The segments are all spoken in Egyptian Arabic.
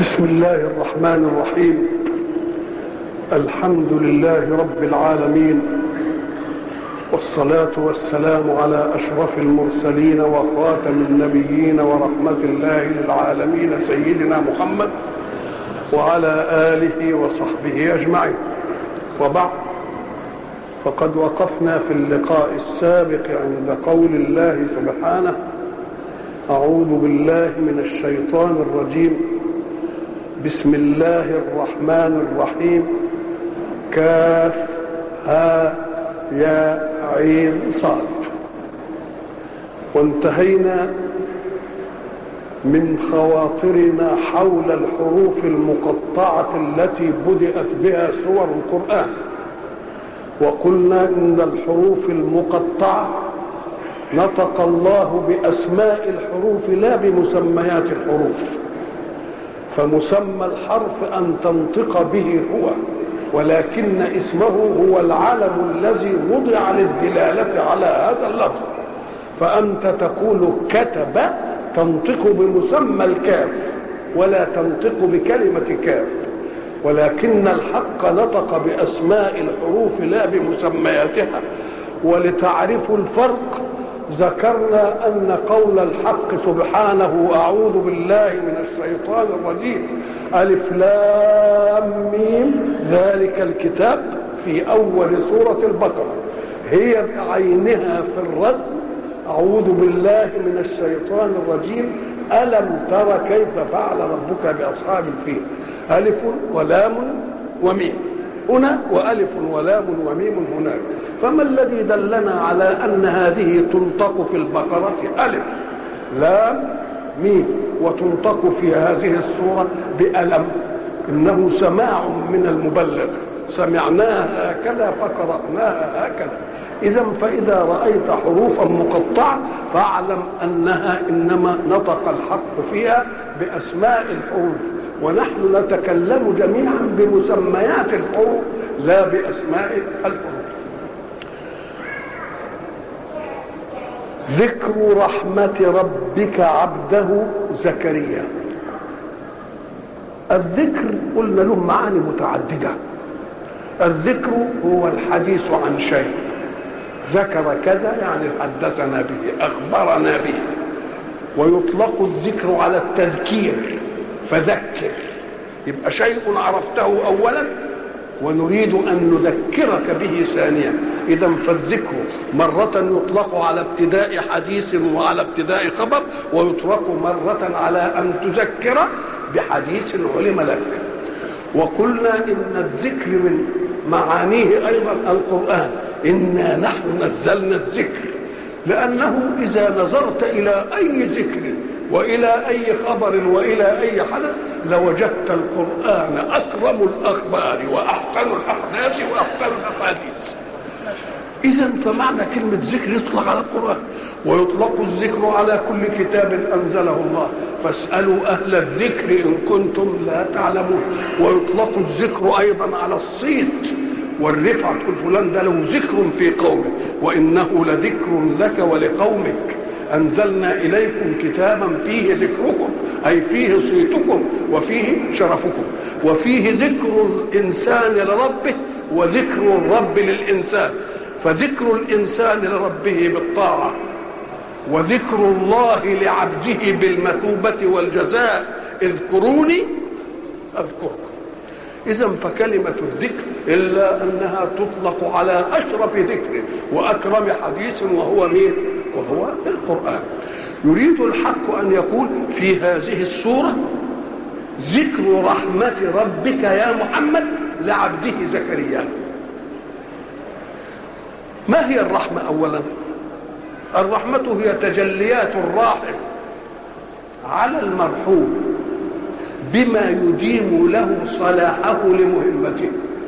بسم الله الرحمن الرحيم الحمد لله رب العالمين والصلاة والسلام على أشرف المرسلين وخاتم النبيين ورحمة الله للعالمين سيدنا محمد وعلى آله وصحبه أجمعين وبعد فقد وقفنا في اللقاء السابق عند قول الله سبحانه أعوذ بالله من الشيطان الرجيم بسم الله الرحمن الرحيم كاف ها يا عين صاد وانتهينا من خواطرنا حول الحروف المقطعة التي بدأت بها سور القرآن وقلنا إن الحروف المقطعة نطق الله بأسماء الحروف لا بمسميات الحروف فمسمى الحرف أن تنطق به هو ولكن اسمه هو العلم الذي وضع للدلالة على هذا اللفظ فأنت تقول كتب تنطق بمسمى الكاف ولا تنطق بكلمة كاف ولكن الحق نطق بأسماء الحروف لا بمسمياتها ولتعرفوا الفرق ذكرنا أن قول الحق سبحانه أعوذ بالله من الشيطان الرجيم ألف لام ميم ذلك الكتاب في أول سورة البقرة هي بعينها في الرسم أعوذ بالله من الشيطان الرجيم ألم تر كيف فعل ربك بأصحاب الفيل ألف ولام وميم هنا وألف ولام وميم هناك فما الذي دلنا على أن هذه تنطق في البقرة ألف لام ميم وتنطق في هذه السورة بألم إنه سماع من المبلغ سمعناها هكذا فقرأناها هكذا إذا فإذا رأيت حروفا مقطعة فاعلم أنها إنما نطق الحق فيها بأسماء الحروف ونحن نتكلم جميعا بمسميات الحروف لا بأسماء الحروف ذكر رحمة ربك عبده زكريا الذكر قلنا له معاني متعددة الذكر هو الحديث عن شيء ذكر كذا يعني حدثنا به أخبرنا به ويطلق الذكر على التذكير فذكر يبقى شيء عرفته أولا ونريد أن نذكرك به ثانيا إذا فالذكر مرة يطلق على ابتداء حديث وعلى ابتداء خبر ويطلق مرة على أن تذكر بحديث علم لك وقلنا إن الذكر من معانيه أيضا القرآن إنا نحن نزلنا الذكر لأنه إذا نظرت إلى أي ذكر والى اي خبر والى اي حدث لوجدت القران اكرم الاخبار واحسن الاحداث واحسن الاحاديث اذا فمعنى كلمه ذكر يطلق على القران ويطلق الذكر على كل كتاب انزله الله فاسالوا اهل الذكر ان كنتم لا تعلمون ويطلق الذكر ايضا على الصيت والرفعه تقول فلان ده له ذكر في قومه وانه لذكر لك ولقومك أنزلنا إليكم كتابا فيه ذكركم أي فيه صيتكم وفيه شرفكم وفيه ذكر الإنسان لربه وذكر الرب للإنسان فذكر الإنسان لربه بالطاعة وذكر الله لعبده بالمثوبة والجزاء اذكروني أذكركم إذا فكلمة الذكر إلا أنها تطلق على أشرف ذكر وأكرم حديث وهو مين؟ وهو القرآن يريد الحق أن يقول في هذه السورة ذكر رحمة ربك يا محمد لعبده زكريا ما هي الرحمة أولا الرحمة هي تجليات الراحم على المرحوم بما يديم له صلاحه لمهمته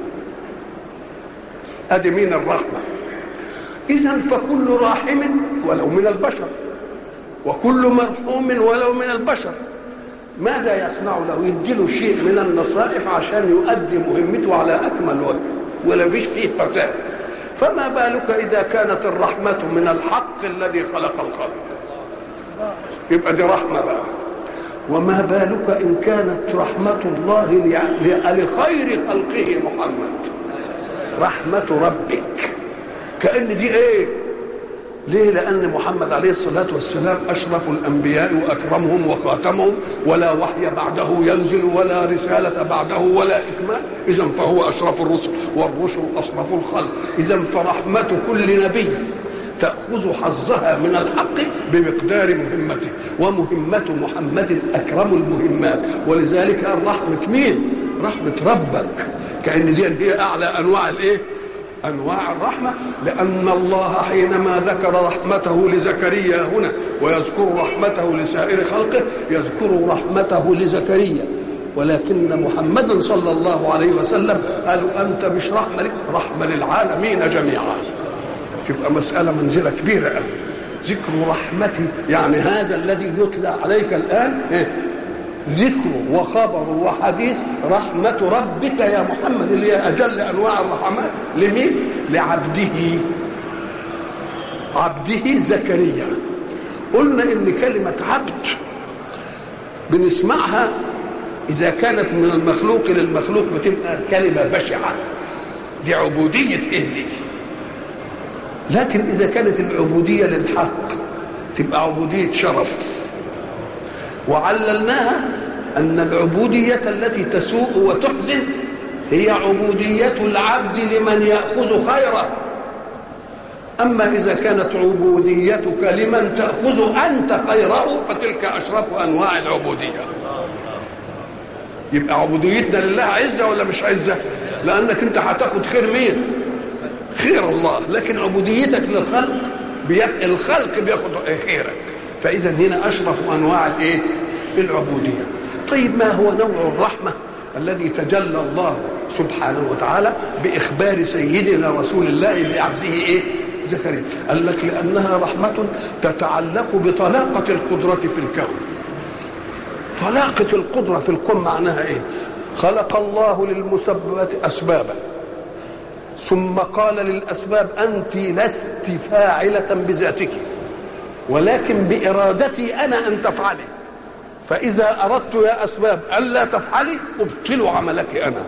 ادي مين الرحمه اذا فكل راحم ولو من البشر وكل مرحوم ولو من البشر ماذا يصنع له يديله شيء من النصائح عشان يؤدي مهمته على اكمل وجه ولا فيش فيه فساد فما بالك اذا كانت الرحمه من الحق الذي خلق الخلق يبقى دي رحمه بقى وما بالك إن كانت رحمة الله لخير خلقه محمد رحمة ربك كأن دي إيه ليه لأن محمد عليه الصلاة والسلام أشرف الأنبياء وأكرمهم وخاتمهم ولا وحي بعده ينزل ولا رسالة بعده ولا إكمال إذا فهو أشرف الرسل والرسل أشرف الخلق إذا فرحمة كل نبي تأخذ حظها من الحق بمقدار مهمته ومهمة محمد أكرم المهمات ولذلك قال رحمة مين؟ رحمة ربك كأن دي هي أعلى أنواع الإيه؟ انواع الرحمه لان الله حينما ذكر رحمته لزكريا هنا ويذكر رحمته لسائر خلقه يذكر رحمته لزكريا ولكن محمدا صلى الله عليه وسلم قالوا انت مش رحمه رحمه للعالمين جميعا تبقى مساله منزله كبيره قوي ذكر رحمتي يعني هذا الذي يتلى عليك الان إيه؟ ذكر وخبر وحديث رحمة ربك يا محمد اللي هي أجل أنواع الرحمات لمين؟ لعبده عبده زكريا قلنا إن كلمة عبد بنسمعها إذا كانت من المخلوق للمخلوق بتبقى كلمة بشعة دي عبودية إيه دي؟ لكن إذا كانت العبودية للحق تبقى عبودية شرف وعللناها أن العبودية التي تسوء وتحزن هي عبودية العبد لمن يأخذ خيره أما إذا كانت عبوديتك لمن تأخذ أنت خيره فتلك أشرف أنواع العبودية يبقى عبوديتنا لله عزة ولا مش عزة لأنك أنت هتاخد خير مين خير الله لكن عبوديتك للخلق بيبقى الخلق بياخد خيرك فاذا هنا اشرف انواع الايه العبوديه طيب ما هو نوع الرحمه الذي تجلى الله سبحانه وتعالى باخبار سيدنا رسول الله لعبده ايه زكريا قال لك لانها رحمه تتعلق بطلاقه القدره في الكون طلاقه القدره في الكون معناها ايه خلق الله للمسببات اسبابا ثم قال للاسباب انت لست فاعله بذاتك ولكن بإرادتي أنا أن تفعلي فإذا أردت يا أسباب ألا تفعلي أبطل عملك أنا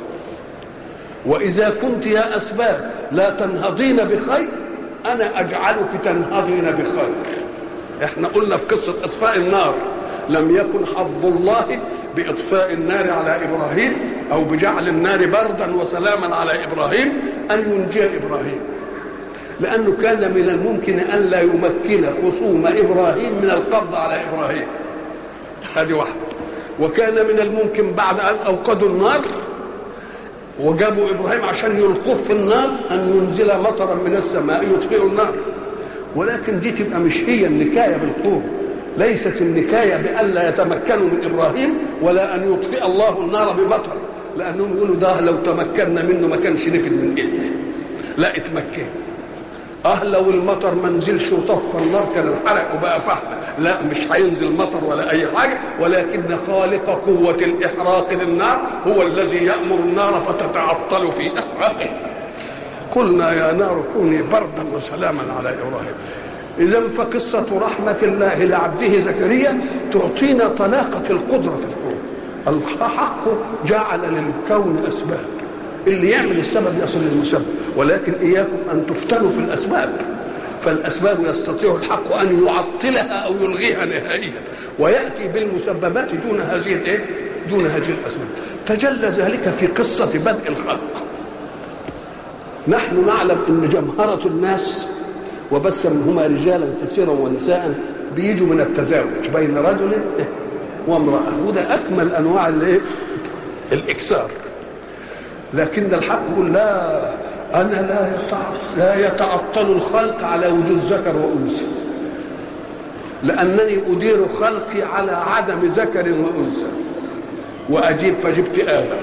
وإذا كنت يا أسباب لا تنهضين بخير أنا أجعلك تنهضين بخير احنا قلنا في قصة إطفاء النار لم يكن حظ الله بإطفاء النار على إبراهيم أو بجعل النار بردا وسلاما على إبراهيم أن ينجي إبراهيم لأنه كان من الممكن أن لا يمكن خصوم إبراهيم من القبض على إبراهيم هذه واحدة وكان من الممكن بعد أن أوقدوا النار وجابوا إبراهيم عشان يلقوه في النار أن ينزل مطرا من السماء يطفئ النار ولكن دي تبقى مش هي النكاية بالقوة ليست النكاية بأن لا يتمكنوا من إبراهيم ولا أن يطفئ الله النار بمطر لأنهم يقولوا ده لو تمكنا منه ما كانش نفد من إيه لا اتمكن اه لو المطر ما نزلش وطفى النار كان انحرق وبقى فحم لا مش هينزل مطر ولا اي حاجه ولكن خالق قوه الاحراق للنار هو الذي يامر النار فتتعطل في احراقه قلنا يا نار كوني بردا وسلاما على ابراهيم اذا فقصه رحمه الله لعبده زكريا تعطينا طلاقه القدره في الكون الحق جعل للكون اسباب اللي يعمل السبب يصل للمسبب ولكن اياكم ان تفتنوا في الاسباب فالاسباب يستطيع الحق ان يعطلها او يلغيها نهائيا وياتي بالمسببات دون هذه الايه؟ دون هذه الاسباب تجلى ذلك في قصه بدء الخلق نحن نعلم ان جمهره الناس وبث منهما رجالا كثيرا ونساء بيجوا من التزاوج بين رجل وامراه وده اكمل انواع الايه؟ الاكسار لكن الحق يقول لا انا لا لا يتعطل الخلق على وجود ذكر وانثى لانني ادير خلقي على عدم ذكر وانثى واجيب فجبت ادم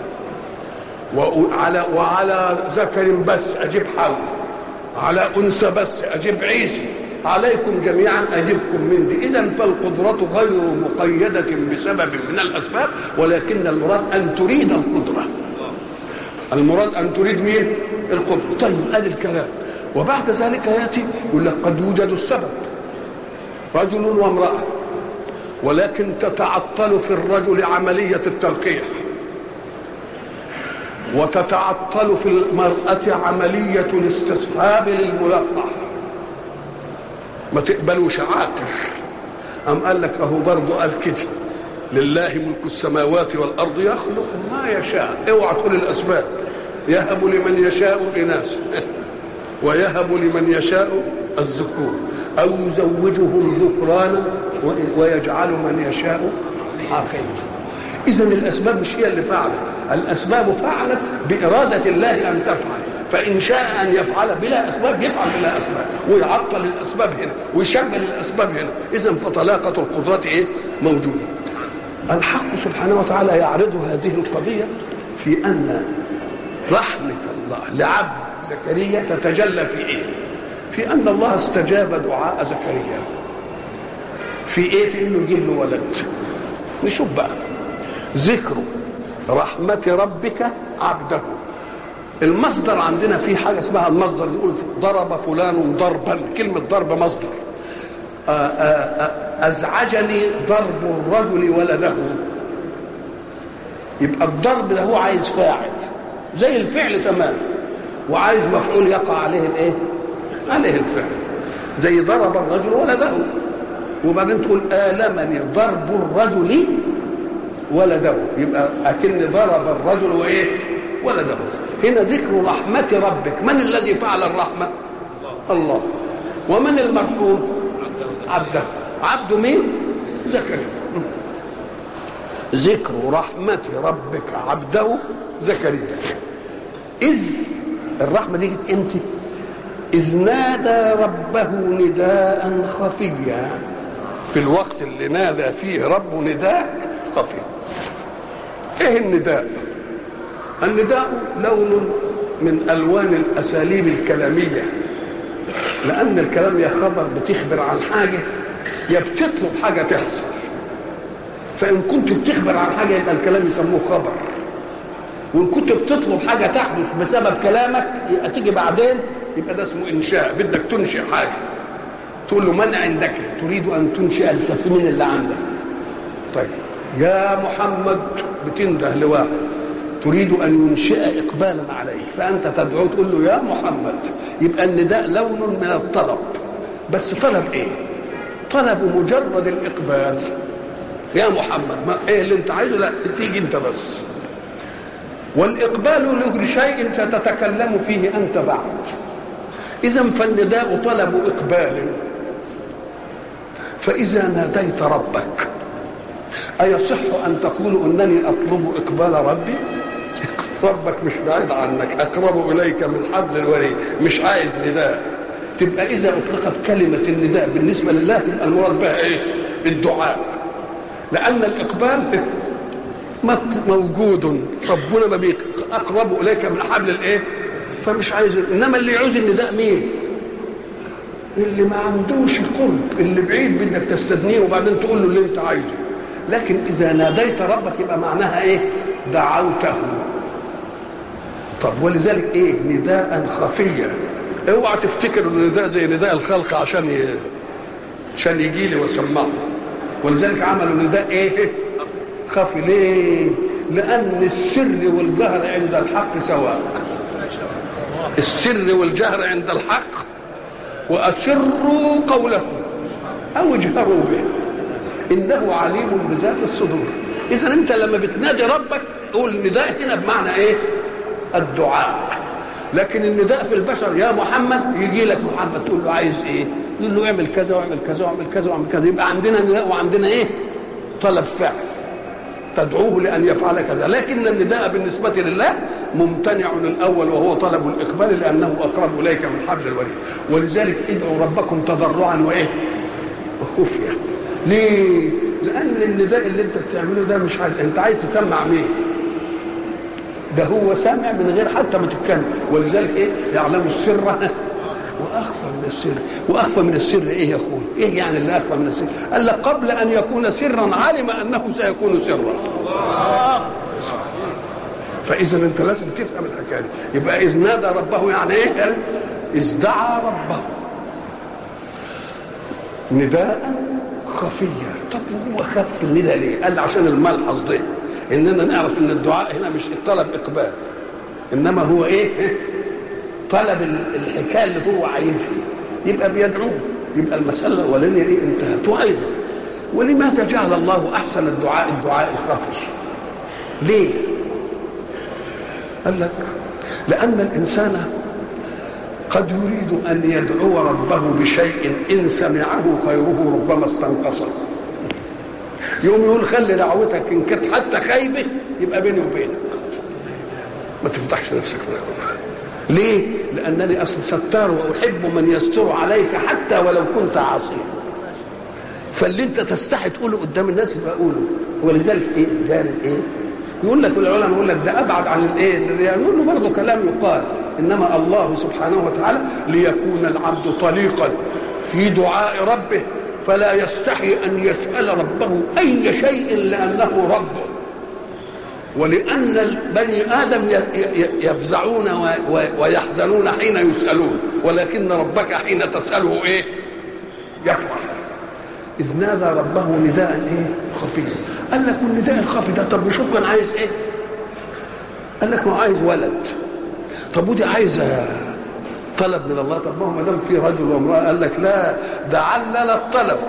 وعلى وعلى ذكر بس اجيب حواء على انثى بس اجيب عيسى عليكم جميعا اجبكم من دي اذا فالقدره غير مقيده بسبب من الاسباب ولكن المراد ان تريد القدره المراد ان تريد مين القدره طيب ادي الكلام وبعد ذلك ياتي يقول لك قد يوجد السبب رجل وامراه ولكن تتعطل في الرجل عملية التلقيح وتتعطل في المرأة عملية الاستصحاب للملقح ما تقبلوش عاطف أم قال لك أهو برضه قال كده لله ملك السماوات والأرض يخلق ما يشاء اوعى تقول الأسباب يهب لمن يشاء إناثا ويهب لمن يشاء الذكور أو يزوجهم ذكرانا ويجعل من يشاء عاقلا إذا الأسباب مش هي اللي فعلت الأسباب فعلت بإرادة الله أن تفعل فإن شاء أن يفعل بلا أسباب يفعل بلا أسباب ويعطل الأسباب هنا ويشغل الأسباب هنا إذا فطلاقة القدرة إيه موجودة الحق سبحانه وتعالى يعرض هذه القضية في أن رحمة الله لعبد زكريا تتجلى في إيه في أن الله استجاب دعاء زكريا في إيه في إنه يجيب له ولد نشوف بقى ذكر رحمة ربك عبده المصدر عندنا في حاجة اسمها المصدر يقول ضرب فلان ضربا كلمة ضرب مصدر آآ آآ أزعجني ضرب الرجل ولده يبقى الضرب ده هو عايز فاعل زي الفعل تمام وعايز مفعول يقع عليه الايه عليه الفعل زي ضرب الرجل ولده وبعدين تقول آلمني ضرب الرجل ولده يبقى أكن ضرب الرجل وإيه ولده هنا ذكر رحمة ربك من الذي فعل الرحمة الله ومن المرحوم عبده عبده مين زكريا ذكر رحمة ربك عبده زكريا إذ الرحمة دي جت امتى إذ نادى ربه نداء خفيا في الوقت اللي نادى فيه ربه نداء خفي ايه النداء النداء لون من الوان الاساليب الكلاميه لان الكلام يا خبر بتخبر عن حاجه يا بتطلب حاجه تحصل فان كنت بتخبر عن حاجه يبقى الكلام يسموه خبر وان كنت بتطلب حاجه تحدث بسبب كلامك يبقى تيجي بعدين يبقى ده اسمه انشاء بدك تنشئ حاجه تقول له من عندك تريد ان تنشئ السفينه اللي عندك طيب يا محمد بتنده لواحد تريد ان ينشئ اقبالا عليه فانت تدعو تقول له يا محمد يبقى النداء لون من الطلب بس طلب ايه طلب مجرد الاقبال يا محمد ما ايه اللي انت عايزه لا تيجي انت بس والاقبال له شيء ستتكلم فيه انت بعد اذا فالنداء طلب اقبال فاذا ناديت ربك أيصح أن تقول أنني أطلب إقبال ربي ربك مش بعيد عنك أقرب إليك من حبل الوريد مش عايز نداء تبقى إذا أطلقت كلمة النداء بالنسبة لله تبقى المراد بها إيه؟ الدعاء لأن الإقبال موجود ربنا ما أقرب إليك من حبل الإيه؟ فمش عايز إنما اللي يعوز النداء مين؟ اللي ما عندوش قرب اللي بعيد بدك تستدنيه وبعدين تقول له اللي أنت عايزه لكن اذا ناديت ربك يبقى معناها ايه دعوته طب ولذلك ايه نداء خفيا اوعى تفتكر ان النداء زي نداء الخلق عشان ي... عشان يجي لي واسمعه ولذلك عملوا نداء ايه خفي ليه لان السر والجهر عند الحق سواء السر والجهر عند الحق واسروا قولكم او اجهروا به انه عليم بذات الصدور اذا انت لما بتنادي ربك قول النداء هنا بمعنى ايه الدعاء لكن النداء في البشر يا محمد يجي لك محمد تقول له عايز ايه يقول له اعمل كذا واعمل كذا واعمل كذا واعمل كذا يبقى عندنا نداء وعندنا ايه طلب فعل تدعوه لان يفعل كذا لكن النداء بالنسبه لله ممتنع الاول وهو طلب الاقبال لانه اقرب اليك من حبل الوريد ولذلك ادعوا ربكم تضرعا وايه وخفيه ليه؟ لأن النداء اللي أنت بتعمله ده مش عايز أنت عايز تسمع مين؟ ده هو سامع من غير حتى ما تتكلم ولذلك إيه؟ يعلم السر وأخفى من السر وأخفى من السر إيه يا أخوي؟ إيه يعني اللي أخفى من السر؟ قال لك قبل أن يكون سرا علم أنه سيكون سرا فإذا أنت لازم تفهم الحكاية دي يبقى إذ نادى ربه يعني إيه؟ إذ دعا ربه نداء خفيا طب وهو خف النداء ليه؟ قال عشان الملحظ ده اننا نعرف ان الدعاء هنا مش الطلب اقبال انما هو ايه؟ طلب الحكايه اللي هو عايزها يبقى بيدعوه يبقى المساله الاولانيه ايه انتهت وايضا ولماذا جعل الله احسن الدعاء الدعاء الخفي؟ ليه؟ قال لك لان الانسان قد يريد ان يدعو ربه بشيء ان سمعه خيره ربما استنقصه يقوم يقول خلي دعوتك ان كانت حتى خايبه يبقى بيني وبينك ما تفتحش نفسك ليه؟ لانني اصل ستار واحب من يستر عليك حتى ولو كنت عاصيا فاللي انت تستحي تقوله قدام الناس يبقى قوله ولذلك ايه؟ جاري ايه؟ يقول لك العلماء يقول لك ده ابعد عن الايه؟ يقول له برضه كلام يقال انما الله سبحانه وتعالى ليكون العبد طليقا في دعاء ربه فلا يستحي ان يسال ربه اي شيء لانه ربه ولان بني ادم يفزعون ويحزنون حين يسالون ولكن ربك حين تساله ايه يفرح اذ نادى ربه نداء ايه خفيا قال لك والنداء الخفي ده طب وشوف كان عايز ايه قال لك ما عايز ولد طب ودي عايزه طلب من الله طب ما هو ما دام في رجل وامراه قال لك لا ده علل الطلب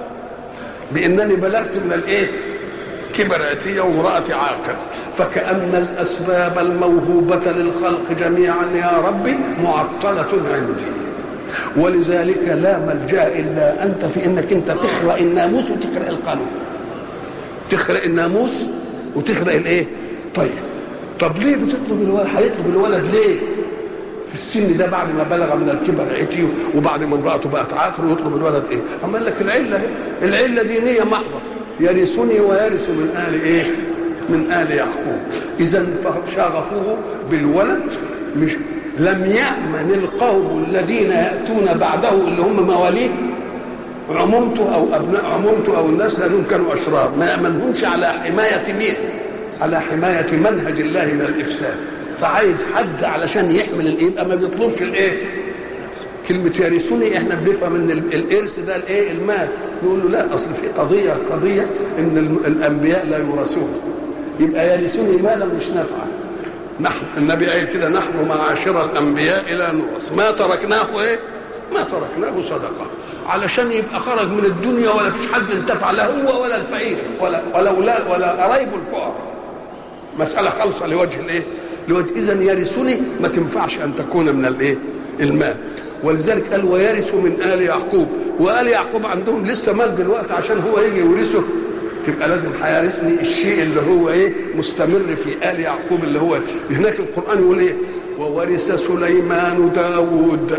بانني بلغت من الايه كبر عتية وامرأتي عاقر فكأن الأسباب الموهوبة للخلق جميعا يا ربي معطلة عندي ولذلك لا ملجأ إلا أنت في إنك أنت تخرق الناموس وتخرق القانون تخرق الناموس وتخرق الإيه طيب طب ليه بتطلب الولد هيطلب الولد ليه في السن ده بعد ما بلغ من الكبر عتي وبعد ما امراته بقت عاقر ويطلب الولد ايه؟ اما قال لك العله العله دينيه محضه يرثني ويرث من ال ايه؟ من ال يعقوب اذا فشغفوه بالولد مش لم يامن القوم الذين ياتون بعده اللي هم مواليه عمومته او ابناء عمومته او الناس لانهم كانوا اشرار ما يامنهمش على حمايه مين؟ على حمايه منهج الله من الافساد فعايز حد علشان يحمل الايه يبقى ما بيطلبش الايه كلمة يرثوني احنا بنفهم ان الارث ده الايه المال نقول له لا اصل في قضية قضية ان الانبياء لا يورثون يبقى يرثوني مالا مش نافعا نحن النبي قال كده نحن معاشر الانبياء لا نورث ما تركناه ايه ما تركناه صدقة علشان يبقى خرج من الدنيا ولا فيش حد انتفع لا هو ولا الفقير ولا ولا ولا, ولا قرايب الفقراء مسألة خالصة لوجه الايه لوجه اذا يرثني ما تنفعش ان تكون من الايه المال ولذلك قال ويرث من ال يعقوب وال يعقوب عندهم لسه مال دلوقتي عشان هو يجي يورثه تبقى لازم هيرثني الشيء اللي هو ايه مستمر في ال يعقوب اللي هو هناك القران يقول ايه وورث سليمان داود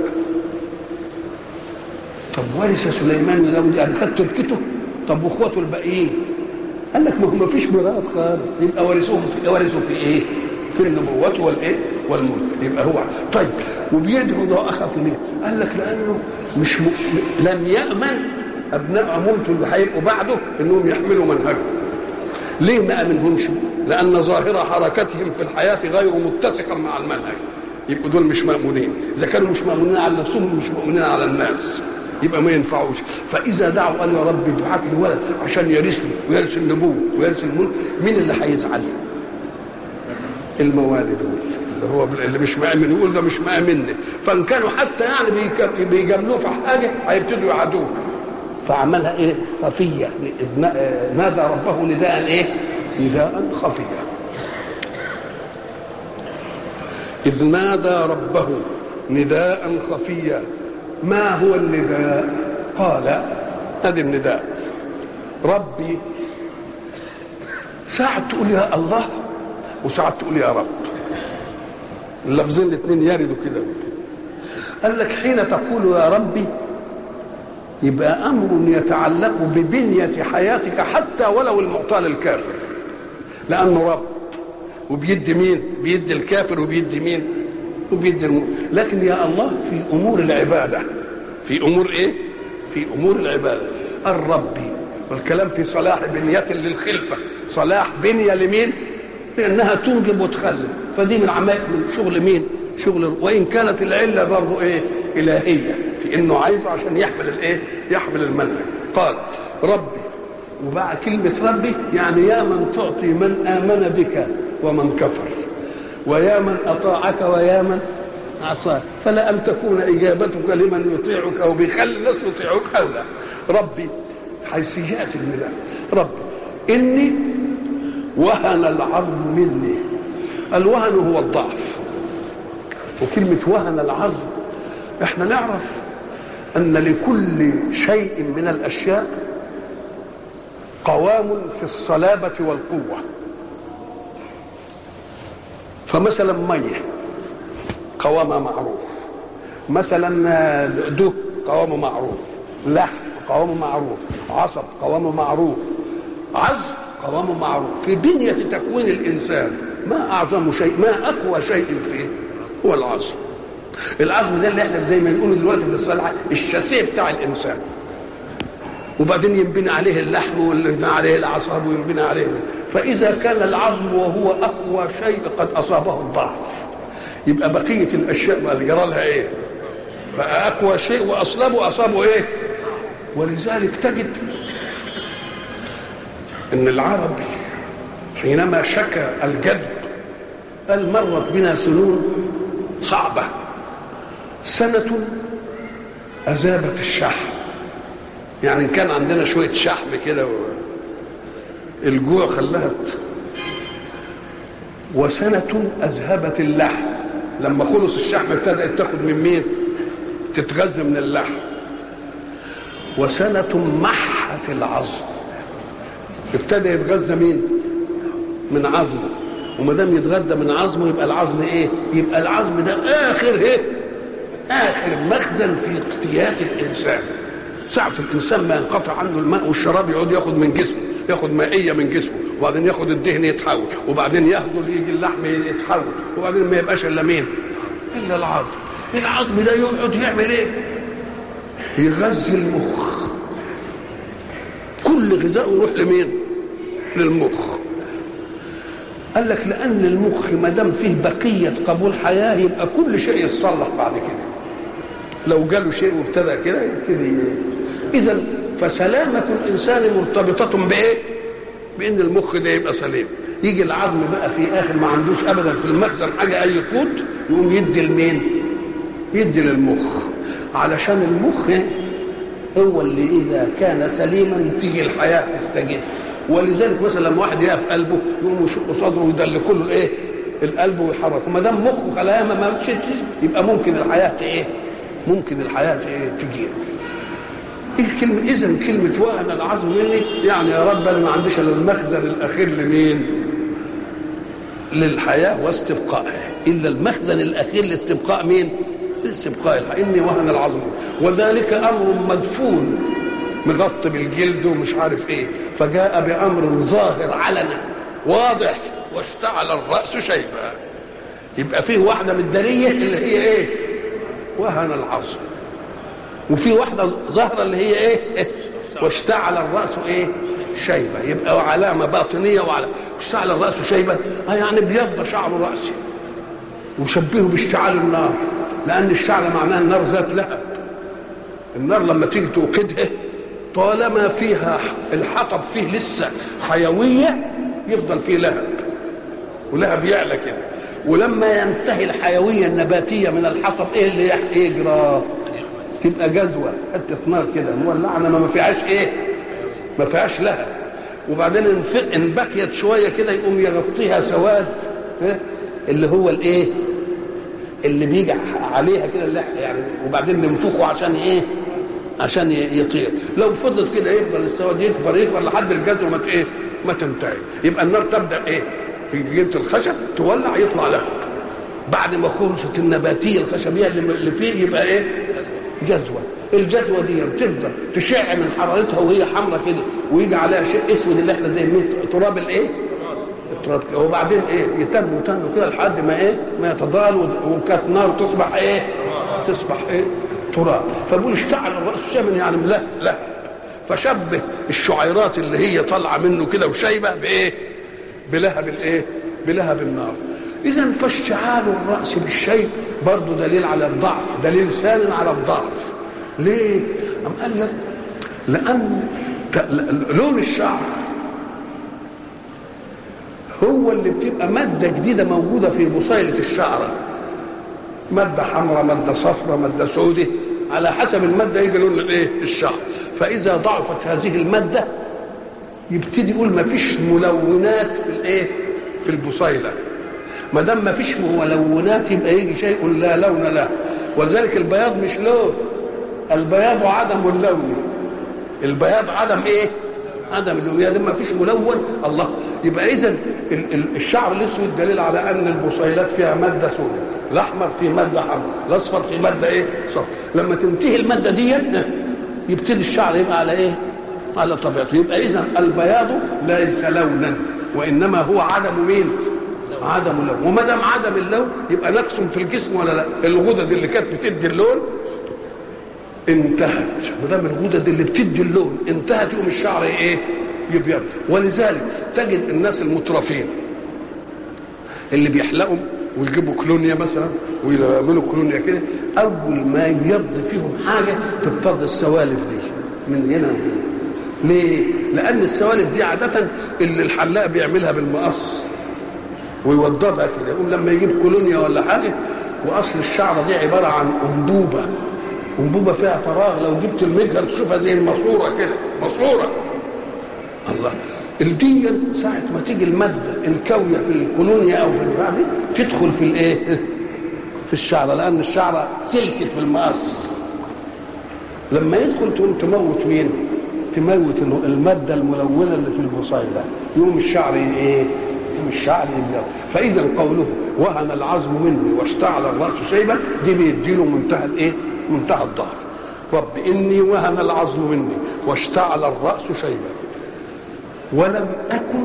طب ورث سليمان داود يعني خد تركته طب واخواته الباقيين قال لك ما هو ما فيش ميراث خالص يبقى ورثوه في ورثوا في ايه؟ في النبوة والايه؟ والملك يبقى هو طيب وبيدعو ده اخف ليه؟ قال لك لانه مش م... لم يامن ابناء عمومته اللي هيبقوا بعده انهم يحملوا منهجه. ليه ما امنهمش؟ لان ظاهر حركتهم في الحياه غير متسقا مع المنهج. يبقوا دول مش مامونين، اذا كانوا مش مامونين على نفسهم مش مامونين على الناس. يبقى ما ينفعوش فاذا دعوا قالوا يا رب ابعت لي ولد عشان يرثني ويرث النبوه ويرث الملك مين اللي هيزعل؟ الموالد دول اللي هو اللي مش مأمن يقول ده مش مأمنني فان كانوا حتى يعني بيجاملوه في حاجه هيبتدوا يعادوه فعملها ايه خفيه إذ نادى ربه نداء ايه نداء خفيا إذ نادى ربه نداء خفيا ما هو النداء قال ادي النداء ربي ساعة تقول يا الله وساعة تقول يا رب اللفظين الاثنين يردوا كده قال لك حين تقول يا ربي يبقى امر يتعلق ببنيه حياتك حتى ولو المعطى للكافر لانه رب وبيدي مين بيدي الكافر وبيدي مين وبيدي المؤمن لكن يا الله في امور العباده في امور ايه في امور العباده الرب والكلام في صلاح بنيه للخلفه صلاح بنيه لمين لانها تنجب وتخلف فدي من عمال من شغل مين شغل وان كانت العله برضه ايه الهيه في انه عايزه عشان يحمل الايه يحمل المنهج قال ربي وبعد كلمة ربي يعني يا من تعطي من آمن بك ومن كفر ويا من أطاعك ويا من عصاك فلا أن تكون إجابتك لمن يطيعك أو بيخلي الناس يطيعوك أولى ربي حيث جاءت الميلاد ربي إني وهن العظم مني الوهن هو الضعف وكلمة وهن العظم احنا نعرف أن لكل شيء من الأشياء قوام في الصلابة والقوة فمثلا مية قوامها معروف مثلا دهن قوامه معروف لحم قوامه معروف عصب قوامه معروف عظم قوامه معروف في بنية تكوين الإنسان ما أعظم شيء ما أقوى شيء فيه هو العظم العظم ده اللي احنا زي ما نقول دلوقتي في الصلاة الشاسيه بتاع الإنسان وبعدين ينبني عليه اللحم وينبني عليه الأعصاب وينبني عليه فإذا كان العظم وهو أقوى شيء قد أصابه الضعف يبقى بقية الأشياء ما اللي جرى لها إيه؟ بقى أقوى شيء وأصلبه أصابه إيه؟ ولذلك تجد ان العرب حينما شكى الجد قال مرت بنا سنون صعبة سنة أذابت الشحم يعني كان عندنا شوية شحم كده الجوع خلاها وسنة أذهبت اللحم لما خلص الشحم ابتدأت تاخد من مين؟ تتغذى من اللحم وسنة محت العظم ابتدى يتغذى مين؟ من عظمه وما دام يتغذى من عظمه يبقى العظم ايه؟ يبقى العظم ده اخر ايه؟ اخر مخزن في اقتيات الانسان ساعة الانسان ما ينقطع عنه الماء والشراب يقعد ياخد من جسمه ياخد مائية من جسمه وبعدين ياخد الدهن يتحول وبعدين يهدر يجي اللحم يتحول وبعدين ما يبقاش الا مين؟ الا العظم العظم ده يقعد يعمل ايه؟ يغذي المخ كل غذاء يروح لمين؟ للمخ قال لك لان المخ ما دام فيه بقيه قبول حياه يبقى كل شيء يتصلح بعد كده لو جاله شيء وابتدى كده يبتدي اذا فسلامه الانسان مرتبطه بايه؟ بان المخ ده يبقى سليم يجي العظم بقى في اخر ما عندوش ابدا في المخزن حاجه اي قوت يقوم يدي لمين؟ يدي للمخ علشان المخ هو اللي اذا كان سليما تيجي الحياه تستجد ولذلك مثلا لما واحد يقف قلبه يقوم يشق صدره ويدلك له الايه؟ القلب ويحرك وما دام مخه خلايا ما تشتش يبقى ممكن الحياه ايه؟ ممكن الحياه ايه؟ تجي ايه الكلمه اذا كلمه وهن العظم مني يعني يا رب انا ما عنديش الا المخزن الاخير لمين؟ للحياه واستبقائها الا المخزن الاخير لاستبقاء مين؟ لاستبقاء الحياه اني وهن العظم وذلك امر مدفون مغطي بالجلد ومش عارف ايه فجاء بامر ظاهر علنا واضح واشتعل الراس شيبا يبقى فيه واحده مداريه اللي هي ايه وهن العظم وفي واحده ظاهره اللي هي ايه واشتعل الراس ايه شيبه يبقى علامه باطنيه وعلى اشتعل الراس شيبا اه يعني ابيض شعر راسي وشبهه باشتعال النار لان الشعل معناها النار ذات لهب النار لما تيجي توقدها طالما فيها الحطب فيه لسه حيويه يفضل فيه لهب ولهب يعلى كده ولما ينتهي الحيويه النباتيه من الحطب ايه اللي يجرى تبقى جزوه حته نار كده مولعه ما فيهاش ايه ما فيهاش لهب وبعدين ان بكيت شويه كده يقوم يغطيها سواد اللي هو الايه اللي بيجي عليها كده اللي يعني وبعدين ننفخه عشان ايه عشان يطير لو فضلت كده يفضل السواد يكبر يكبر لحد الجزوه ما ايه ما تنتهي يبقى النار تبدا ايه في جنة الخشب تولع يطلع لها بعد ما خلصت النباتيه الخشبيه اللي فيه يبقى ايه جزوه الجزوه دي تفضل تشع من حرارتها وهي حمراء كده ويجي عليها شيء اسود اللي احنا زي تراب الايه التراب كده وبعدين ايه يتم وتنمو كده لحد ما ايه ما يتضال وكانت نار تصبح ايه تصبح ايه تراب فبقول اشتعل الراس شيبا يعني لا لا فشبه الشعيرات اللي هي طالعه منه كده وشايبه بايه بلهب الايه بلهب النار اذا فاشتعال الراس بالشيب برضه دليل على الضعف دليل ثان على الضعف ليه ام قال لك لان لون الشعر هو اللي بتبقى ماده جديده موجوده في بصيله الشعره ماده حمراء ماده صفراء ماده سوداء على حسب الماده يجي لون الايه الشعر فاذا ضعفت هذه الماده يبتدي يقول ما فيش ملونات في الايه في البصيله ما دام ما فيش ملونات يبقى يجي شيء لا لون له ولذلك البياض مش لون البياض عدم اللون البياض عدم ايه عدم اللون يا ما فيش ملون الله يبقى اذا الشعر الاسود دليل على ان البصيلات فيها ماده سوداء الاحمر في ماده حمراء الاصفر في ماده ايه صفر لما تنتهي الماده دي يبتدي الشعر يبقى على ايه على طبيعته يبقى اذا البياض ليس لونا وانما هو عدم مين عدم اللون وما دام عدم اللون يبقى نقص في الجسم ولا لا الغدد اللي كانت بتدي اللون انتهت ما دام الغدد اللي بتدي اللون انتهت يقوم الشعر ايه يبيض ولذلك تجد الناس المترفين اللي بيحلقوا ويجيبوا كلونيا مثلا ويعملوا كلونيا كده اول ما يبيض فيهم حاجه تبتض السوالف دي من هنا ليه؟ لأن السوالف دي عادة اللي الحلاق بيعملها بالمقص ويوضبها كده يقوم لما يجيب كولونيا ولا حاجة وأصل الشعرة دي عبارة عن أنبوبة أنبوبة فيها فراغ لو جبت المجهر تشوفها زي الماسورة كده ماسورة الله الدية ساعة ما تيجي المادة الكاوية في الكولونيا أو في البتاع دي تدخل في الإيه؟ في الشعرة لأن الشعرة سلكت في المقص لما يدخل تقوم تموت مين؟ تموت المادة الملونة اللي في البصيلة يوم الشعر ايه يوم الشعر يبيض فإذا قوله وهن العظم مني واشتعل الرأس شيبا دي بيديله منتهى الايه منتهى الضعف رب إني وهن العظم مني واشتعل الرأس شيبا ولم أكن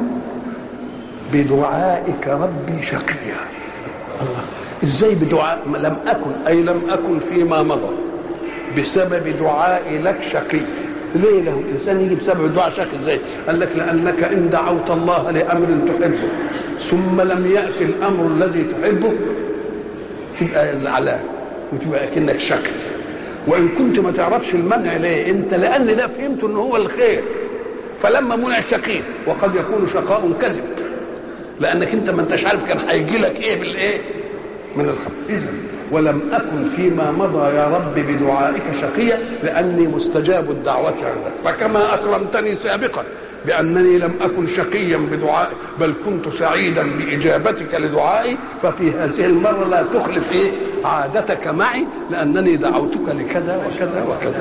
بدعائك ربي شقيا الله ازاي بدعاء لم أكن أي لم أكن فيما مضى بسبب دعائي لك شقي ليه له الانسان يجي بسبب الدعاء شكل ازاي؟ قال لك لانك ان دعوت الله لامر تحبه ثم لم ياتي الامر الذي تحبه تبقى زعلان وتبقى كانك شكل وان كنت ما تعرفش المنع ليه؟ انت لان ده فهمت ان هو الخير فلما منع شقي وقد يكون شقاء كذب لانك انت ما انتش عارف كان هيجي لك ايه بالايه؟ من الخير اذا ولم أكن فيما مضى يا رب بدعائك شقيا لأني مستجاب الدعوة عندك فكما أكرمتني سابقا بأنني لم أكن شقيا بدعائك بل كنت سعيدا بإجابتك لدعائي ففي هذه المرة لا تخلف إيه عادتك معي لأنني دعوتك لكذا وكذا وكذا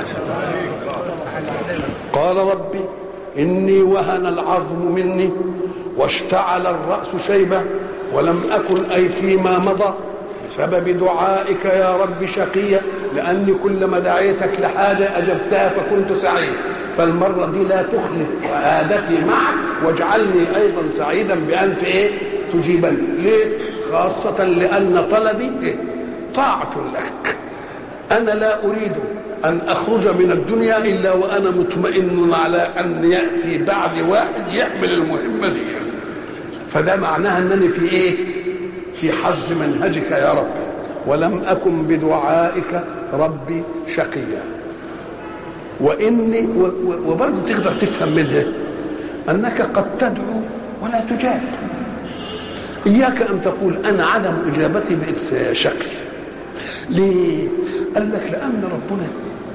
قال ربي إني وهن العظم مني واشتعل الرأس شيبة ولم أكن أي فيما مضى بسبب دعائك يا رب شقيا لاني كلما دعيتك لحاجه اجبتها فكنت سعيد فالمره دي لا تخلف عادتي معك واجعلني ايضا سعيدا بان ايه تجيبني ليه خاصه لان طلبي إيه؟ طاعه لك انا لا اريد ان اخرج من الدنيا الا وانا مطمئن على ان ياتي بعد واحد يحمل المهمه دي فده معناها انني في ايه في حظ منهجك يا رب ولم أكن بدعائك ربي شقيا وإني وبرضه تقدر تفهم منها أنك قد تدعو ولا تجاب إياك أن تقول أنا عدم إجابتي بقت شقي ليه؟ قال لك لأن ربنا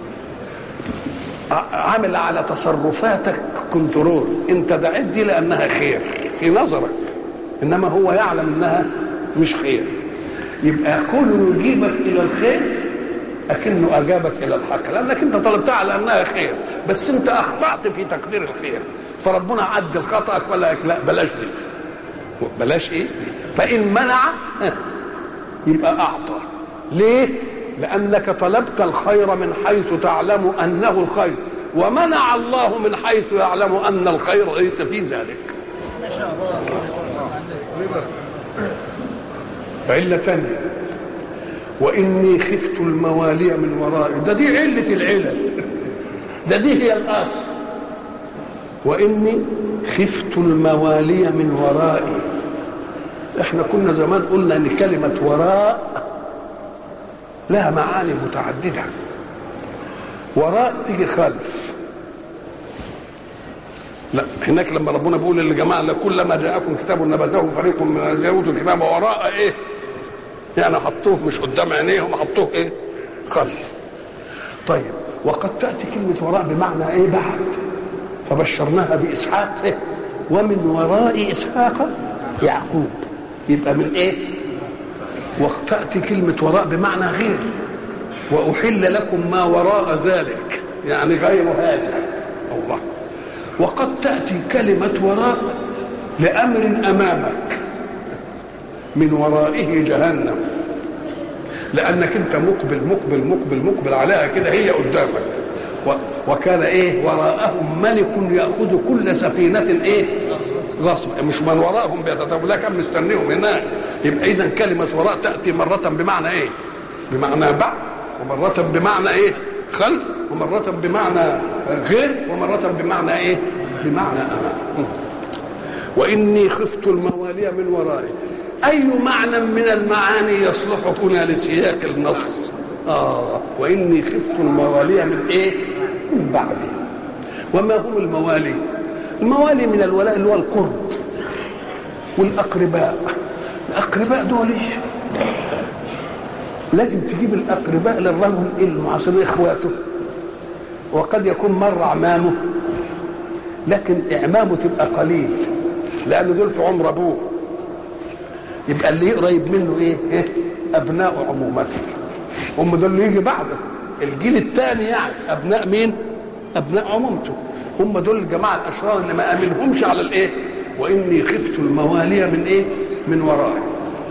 عمل على تصرفاتك كنترول انت دعيت دي لانها خير في نظرك انما هو يعلم انها مش خير يبقى كونه يجيبك الى الخير اكنه اجابك الى الحق لانك انت طلبتها على انها خير بس انت اخطات في تقدير الخير فربنا عدل خطأك ولا لا بلاش دي بلاش ايه فان منع يبقى اعطى ليه لانك طلبت الخير من حيث تعلم انه الخير ومنع الله من حيث يعلم ان الخير ليس في ذلك ما شاء الله علة تانية وإني خفت الموالي من ورائي ده دي علة العلل ده دي هي الأصل وإني خفت الموالي من ورائي احنا كنا زمان قلنا ان كلمة وراء لها معاني متعددة وراء تيجي خلف لا هناك لما ربنا بيقول للجماعه كلما جاءكم كتاب نبذه فريق من الذين اوتوا الكتاب وراء ايه؟ يعني حطوه مش قدام عينيهم حطوه ايه؟ خلف. طيب وقد تاتي كلمه وراء بمعنى ايه بعد؟ فبشرناها باسحاق إيه؟ ومن وراء اسحاق يعقوب يبقى من ايه؟ وقد تاتي كلمه وراء بمعنى غير واحل لكم ما وراء ذلك يعني غير هذا الله وقد تأتي كلمة وراء لأمر أمامك من ورائه جهنم لأنك أنت مقبل مقبل مقبل مقبل عليها كده هي قدامك وكان إيه وراءهم ملك يأخذ كل سفينة إيه غصب مش من وراءهم بيتتابعوا لا كان مستنيهم هناك يبقى إذا كلمة وراء تأتي مرة بمعنى إيه بمعنى بعد ومرة بمعنى إيه خلف ومرة بمعنى غير ومرة بمعنى ايه؟ بمعنى امام. واني خفت الموالي من ورائي. اي معنى من المعاني يصلح هنا لسياق النص؟ اه واني خفت الموالي من ايه؟ من بعدي. وما هم الموالي؟ الموالي من الولاء اللي هو القرب والاقرباء. الاقرباء دول لازم تجيب الاقرباء للرجل المعاصرين اخواته وقد يكون مر اعمامه لكن اعمامه تبقى قليل لان دول في عمر ابوه يبقى اللي قريب منه ايه, إيه؟ ابناء عمومته هم دول اللي يجي بعده الجيل الثاني يعني ابناء مين ابناء عمومته هم دول الجماعه الاشرار اللي ما امنهمش على الايه واني خفت الموالي من ايه من ورائي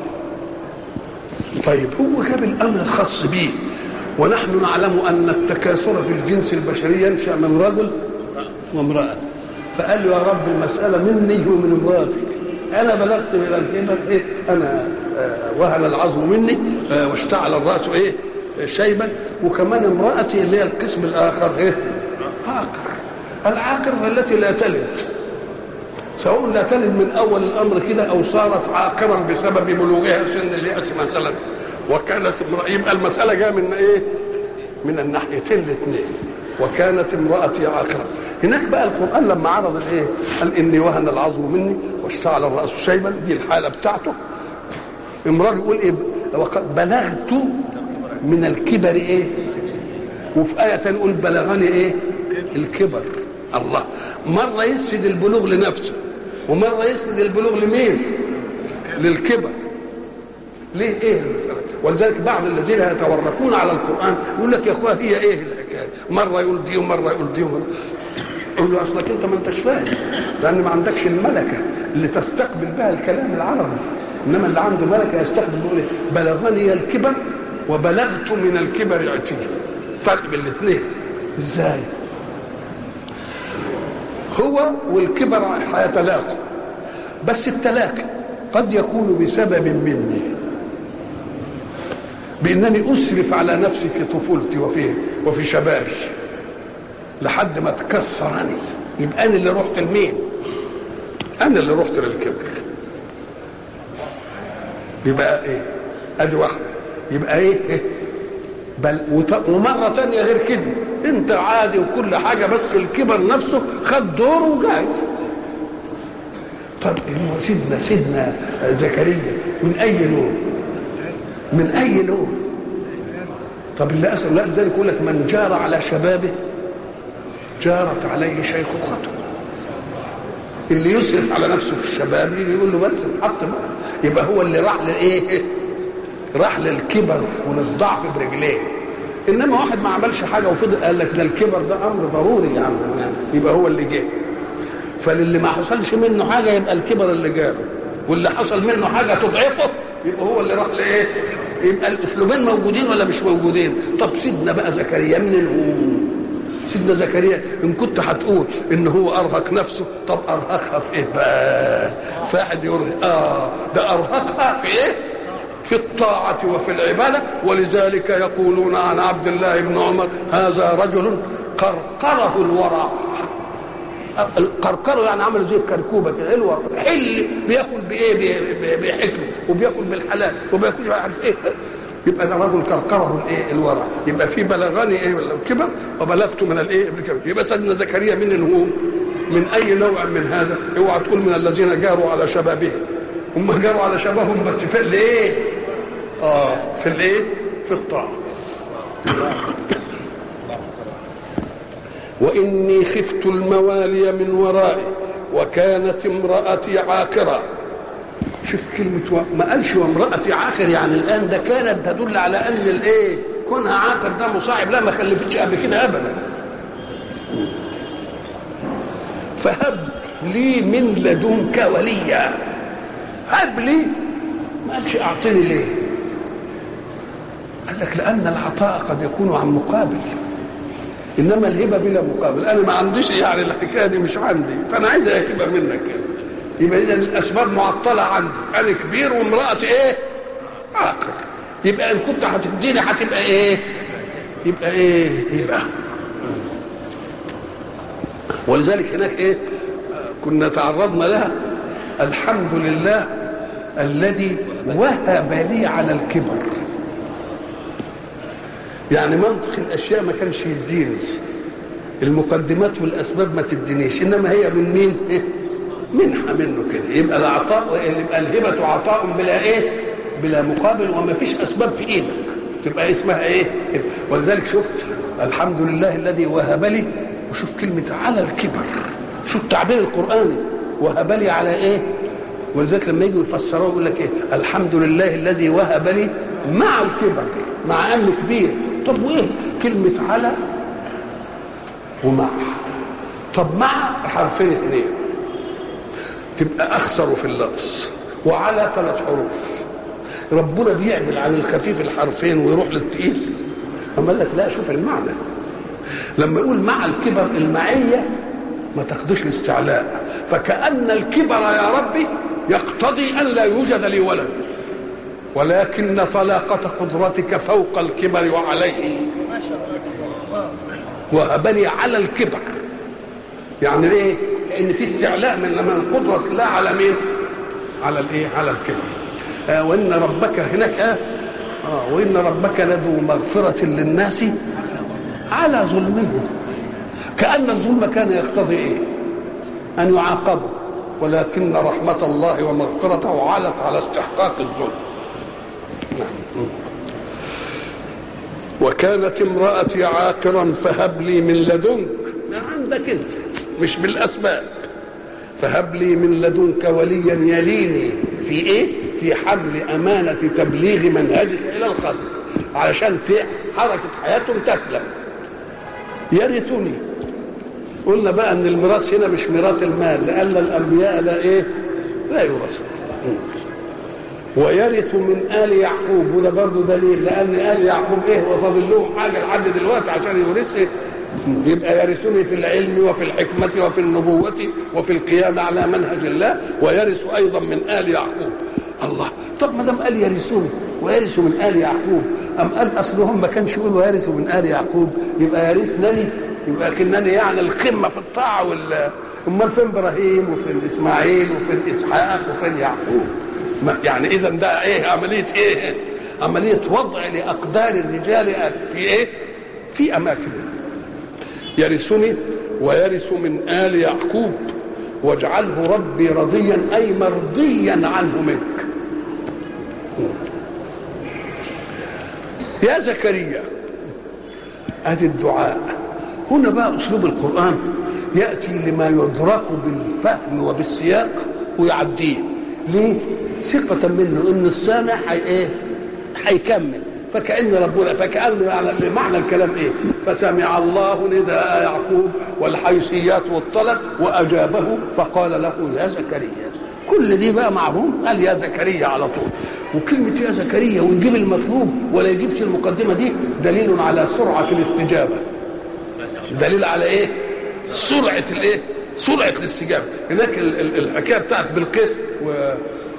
طيب هو جاب الامر الخاص به ونحن نعلم ان التكاثر في الجنس البشري ينشا من رجل وامراه فقال له يا رب المساله مني ومن امراتي انا بلغت من الكبر ايه انا آه وهن العظم مني آه واشتعل الراس ايه شيبا وكمان امراتي اللي هي القسم الاخر ايه عاقر العاقر التي لا تلد سواء لا تلد من اول الامر كده او صارت عاقرا بسبب بلوغها سن الياس مثلا وكانت يبقى المساله جايه من ايه؟ من الناحيتين الاثنين وكانت امراتي عاقرا هناك بقى القران لما عرض الايه؟ قال اني وهن العظم مني واشتعل الراس شيبا دي الحاله بتاعته امراه يقول ايه؟ وقد بلغت من الكبر ايه؟ وفي آية يقول بلغني ايه؟ الكبر الله مرة يسند البلوغ لنفسه ومرة يسند البلوغ لمين؟ للكبر ليه ايه المسألة؟ ولذلك بعض الذين يتوركون على القرآن يقول لك يا اخويا هي ايه الحكاية؟ مرة يقول دي ومرة يقول دي ومرة يقول له اصلك انت ما انتش فاهم لان ما عندكش الملكة اللي تستقبل بها الكلام العربي انما اللي عنده ملكة يستقبل يقول بلغني الكبر وبلغت من الكبر عتيا فرق بين الاثنين ازاي؟ هو والكبر هيتلاقوا بس التلاقي قد يكون بسبب مني بانني اسرف على نفسي في طفولتي وفي وفي شبابي لحد ما تكسر انا يبقى انا اللي رحت لمين؟ انا اللي رحت للكبر يبقى ايه؟ ادي واحده يبقى ايه؟ إيه؟ بل ومره تانية غير كده انت عادي وكل حاجه بس الكبر نفسه خد دوره وجاي طب سيدنا سيدنا زكريا من اي لون من اي لون طب اللي اسال لا لذلك يقول لك من جار على شبابه جارت عليه شيخوخته اللي يسرف على نفسه في الشباب يجي يقول له بس اتحط يبقى هو اللي راح لايه راح للكبر وللضعف برجليه انما واحد ما عملش حاجه وفضل قال لك ده الكبر ده امر ضروري يعني يبقى هو اللي جه فللي ما حصلش منه حاجه يبقى الكبر اللي جابه واللي حصل منه حاجه تضعفه يبقى هو اللي راح لايه يبقى الاسلوبين موجودين ولا مش موجودين طب سيدنا بقى زكريا من هو سيدنا زكريا ان كنت هتقول ان هو ارهق نفسه طب ارهقها في ايه بقى فاحد يقول اه ده ارهقها في ايه في الطاعة وفي العبادة ولذلك يقولون عن عبد الله بن عمر هذا رجل قرقره الورع القرقره يعني عمل زي الكركوبه كده الورع حل بياكل بايه بحكمه وبياكل بالحلال وبياكل مش عارف ايه يبقى ده رجل كركره الايه الورع يبقى في بلغني ايه الكبر وبلغت من الايه يبقى سيدنا زكريا من هو من اي نوع من هذا اوعى تقول من الذين جاروا على شبابهم هم جاروا على شبابهم بس في الايه اه في الايه في الطاعه واني خفت الموالي من ورائي وكانت امرأتي عاقرة شوف كلمة و... ما قالش وامرأتي عاقر يعني الآن ده كانت تدل على أن الإيه كونها عاقر ده مصاعب لا ما خلفتش قبل كده أبدا فهب لي من لدنك وليا هب لي ما قالش أعطني ليه قال لك لأن العطاء قد يكون عن مقابل انما الهبه بلا مقابل انا ما عنديش يعني الحكايه دي مش عندي فانا عايز هبه منك يبقى اذا الاسباب معطله عندي انا كبير وامراتي ايه عاقل يبقى ان كنت هتديني هتبقى ايه يبقى ايه يبقى ولذلك هناك ايه كنا تعرضنا لها الحمد لله الذي وهب لي على الكبر يعني منطق الاشياء ما كانش يديني المقدمات والاسباب ما تدينيش انما هي من مين إيه؟ منحة منه كده يبقى العطاء يبقى الهبة عطاء بلا ايه بلا مقابل وما فيش اسباب في ايدك تبقى اسمها ايه ولذلك شفت الحمد لله الذي وهب لي وشوف كلمة على الكبر شو التعبير القرآني وهب لي على ايه ولذلك لما يجوا يفسروه يقول لك ايه الحمد لله الذي وهب لي مع الكبر مع انه كبير طب وايه كلمة على ومع طب مع حرفين اثنين تبقى اخسر في اللفظ وعلى ثلاث حروف ربنا بيعدل عن الخفيف الحرفين ويروح للتقيل اما قال لك لا شوف المعنى لما يقول مع الكبر المعيه ما تاخدوش الاستعلاء فكأن الكبر يا ربي يقتضي أن لا يوجد لي ولد ولكن طلاقة قدرتك فوق الكبر وعليه وهبني على الكبر يعني ايه كأن في استعلاء من من قدرة الله على مين على الايه على الكبر آه وان ربك هناك آه, آه وان ربك لذو مغفرة للناس على ظلمهم كأن الظلم كان يقتضي ايه ان يعاقبوا ولكن رحمة الله ومغفرته علت على استحقاق الظلم نعم. وكانت امرأتي عاقرا فهب لي من لدنك عندك انت مش بالاسباب فهب لي من لدنك وليا يليني في ايه في حمل امانه تبليغ منهجك الى الخلق علشان حركه حياتهم تسلم يرثني قلنا بقى ان الميراث هنا مش ميراث المال لان الانبياء لا ايه لا يورثون ويرث من ال يعقوب وده برضه دليل لان ال يعقوب ايه وفاضل لهم حاجه لحد دلوقتي عشان يورث ايه يبقى يرثني في العلم وفي الحكمة وفي النبوة وفي القيام على منهج الله ويرث أيضا من آل يعقوب الله طب ما دام قال يرثوني ويرث من آل يعقوب أم قال أصلهم ما كانش يقول ويرث من آل يعقوب يبقى يرثنني يبقى كنني يعني القمة في الطاعة وال أمال فين إبراهيم وفين إسماعيل وفين إسحاق وفين يعقوب يعني إذا ده إيه عملية إيه عملية وضع لأقدار الرجال في إيه في أماكنهم يرثني ويرث من آل يعقوب واجعله ربي رضيا أي مرضيا عنه منك يا زكريا ادي الدعاء هنا بقى اسلوب القران ياتي لما يدرك بالفهم وبالسياق ويعديه ليه ثقة منه ان السامع حي ايه هيكمل فكأن ربنا فكأن معنى الكلام ايه فسمع الله نداء يعقوب والحيثيات والطلب واجابه فقال له يا زكريا كل دي بقى معروف قال يا زكريا على طول وكلمة يا زكريا ونجيب المطلوب ولا يجيبش المقدمة دي دليل على سرعة الاستجابة دليل على ايه سرعة الايه سرعة الاستجابة هناك الحكاية بتاعت بالقيس و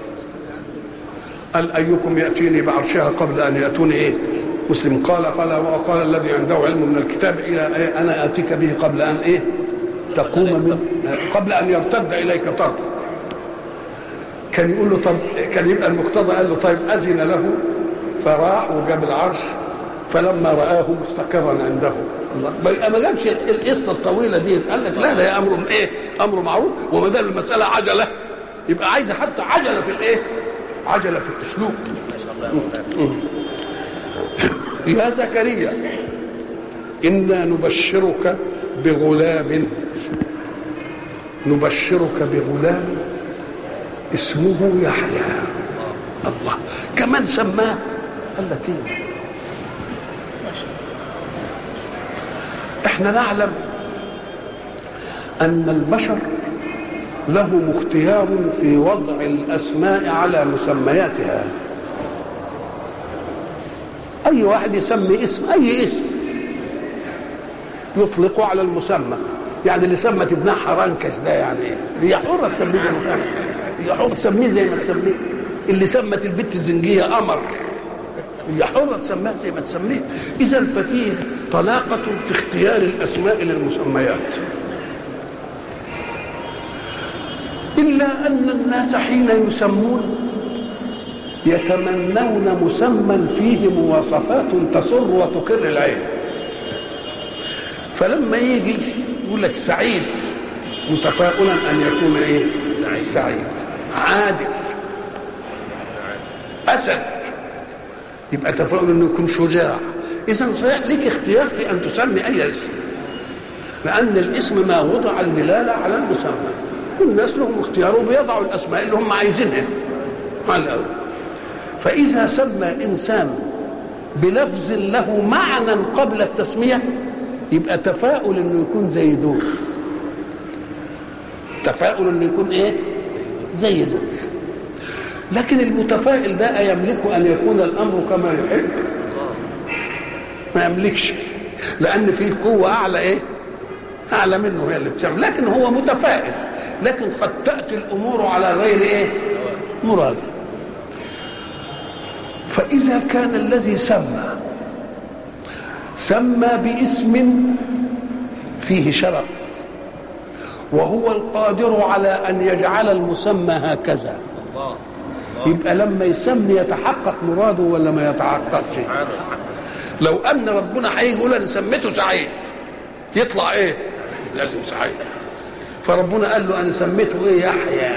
قال أيكم يأتيني بعرشها قبل أن يأتوني إيه مسلم قال قال وقال الذي عنده علم من الكتاب إلى إيه أنا آتيك به قبل أن إيه تقوم من قبل أن يرتد إليك طرفك كان يقول له طب كان يبقى المقتضى قال له طيب أذن له فراح وجاب العرش فلما رآه مستقرا عنده الله ما جابش القصه الطويله دي قال لك لا ده امر ايه امر معروف وما دام المساله عجله يبقى عايزه حتى عجله في الايه عجله في الاسلوب يا زكريا انا نبشرك بغلام نبشرك بغلام اسمه يحيى الله كمان سماه قال لك ايه احنا نعلم ان البشر لهم اختيار في وضع الاسماء على مسمياتها اي واحد يسمي اسم اي اسم يطلقه على المسمى يعني اللي سمت ابنها حرنكش ده يعني ايه هي حره تسميه زي ما هي حره تسميه زي ما تسميه اللي سمت البت الزنجيه قمر هي حره تسميها زي ما تسميه اذا ففيه طلاقه في اختيار الاسماء للمسميات الا ان الناس حين يسمون يتمنون مسمى فيه مواصفات تسر وتقر العين فلما يجي يقول لك سعيد متفاؤلا ان يكون ايه سعيد, سعيد. عادل اسد يبقى تفاؤل انه يكون شجاع اذا صحيح لك اختيار في ان تسمي اي اسم لان الاسم ما وضع الدلاله على المسمى والناس لهم اختيار وبيضعوا الاسماء اللي هم عايزينها على الاول فاذا سمى انسان بلفظ له معنى قبل التسميه يبقى تفاؤل انه يكون زي دول تفاؤل انه يكون ايه زي دول لكن المتفائل ده يملك ان يكون الامر كما يحب ما يملكش لان فيه قوه اعلى ايه اعلى منه هي اللي بتعمل لكن هو متفائل لكن قد تاتي الامور على غير ايه مراد فاذا كان الذي سمى سمى باسم فيه شرف وهو القادر على ان يجعل المسمى هكذا يبقى لما يسمي يتحقق مراده ولا ما يتحققش لو ان ربنا هيجي يقول انا سميته سعيد يطلع ايه لازم سعيد فربنا قال له انا سميته ايه يحيى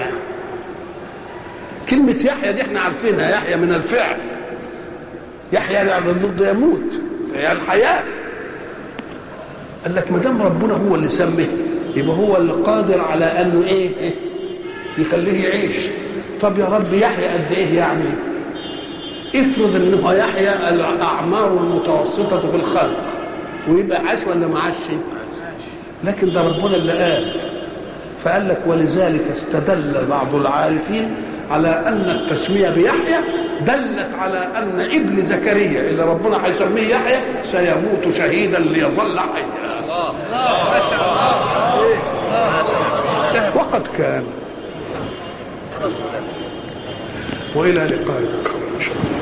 كلمة يحيى دي احنا عارفينها يحيى من الفعل يحيى يعني ضد يموت هي الحياة قال لك ما دام ربنا هو اللي سمه يبقى هو اللي قادر على انه ايه, إيه يخليه يعيش طب يا رب يحيى قد ايه يعني افرض انه يحيى الاعمار المتوسطه في الخلق ويبقى عاش ولا ما عاش لكن ده ربنا اللي قال فقال لك ولذلك استدل بعض العارفين على ان التسميه بيحيى دلت على ان ابن زكريا اللي ربنا هيسميه يحيى سيموت شهيدا ليظل حيا وقد كان والى لقاء اخر ان شاء الله